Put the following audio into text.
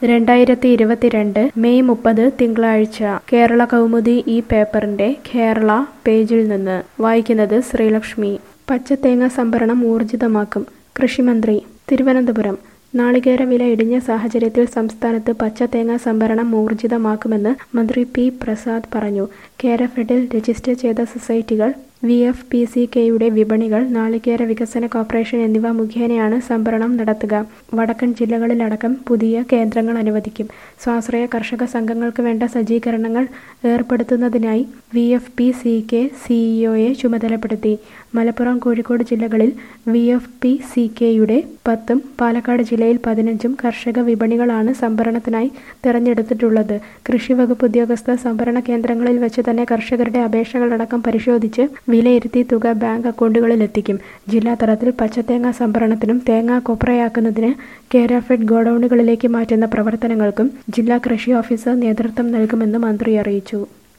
രണ്ടായിരത്തി ഇരുപത്തിരണ്ട് മെയ് മുപ്പത് തിങ്കളാഴ്ച കേരള കൗമുദി ഈ പേപ്പറിന്റെ കേരള പേജിൽ നിന്ന് വായിക്കുന്നത് ശ്രീലക്ഷ്മി പച്ചത്തേങ്ങ സംഭരണം ഊർജിതമാക്കും കൃഷിമന്ത്രി തിരുവനന്തപുരം നാളികേര വില ഇടിഞ്ഞ സാഹചര്യത്തിൽ സംസ്ഥാനത്ത് പച്ചത്തേങ്ങ സംഭരണം ഊർജിതമാക്കുമെന്ന് മന്ത്രി പി പ്രസാദ് പറഞ്ഞു കേരഫെഡിൽ രജിസ്റ്റർ ചെയ്ത സൊസൈറ്റികൾ വി എഫ് പി സി കെയുടെ വിപണികൾ നാളികേര വികസന കോർപ്പറേഷൻ എന്നിവ മുഖേനയാണ് സംഭരണം നടത്തുക വടക്കൻ ജില്ലകളിലടക്കം പുതിയ കേന്ദ്രങ്ങൾ അനുവദിക്കും സ്വാശ്രയ കർഷക സംഘങ്ങൾക്ക് വേണ്ട സജ്ജീകരണങ്ങൾ ഏർപ്പെടുത്തുന്നതിനായി V F P C K സിഇഒയെ ചുമതലപ്പെടുത്തി മലപ്പുറം കോഴിക്കോട് ജില്ലകളിൽ വി എഫ് പി സി കെയുടെ പത്തും പാലക്കാട് ജില്ലയിൽ പതിനഞ്ചും കർഷക വിപണികളാണ് സംഭരണത്തിനായി തിരഞ്ഞെടുത്തിട്ടുള്ളത് കൃഷി വകുപ്പ് ഉദ്യോഗസ്ഥർ സംഭരണ കേന്ദ്രങ്ങളിൽ വെച്ച് തന്നെ കർഷകരുടെ അപേക്ഷകളടക്കം പരിശോധിച്ച് വിലയിരുത്തി തുക ബാങ്ക് അക്കൗണ്ടുകളിൽ എത്തിക്കും ജില്ലാ തലത്തിൽ പച്ചത്തേങ്ങ സംഭരണത്തിനും തേങ്ങ കൊപ്രയാക്കുന്നതിന് കേരാഫെഡ് ഗോഡൌണുകളിലേക്ക് മാറ്റുന്ന പ്രവർത്തനങ്ങൾക്കും ജില്ലാ കൃഷി ഓഫീസർ നേതൃത്വം നൽകുമെന്ന് മന്ത്രി അറിയിച്ചു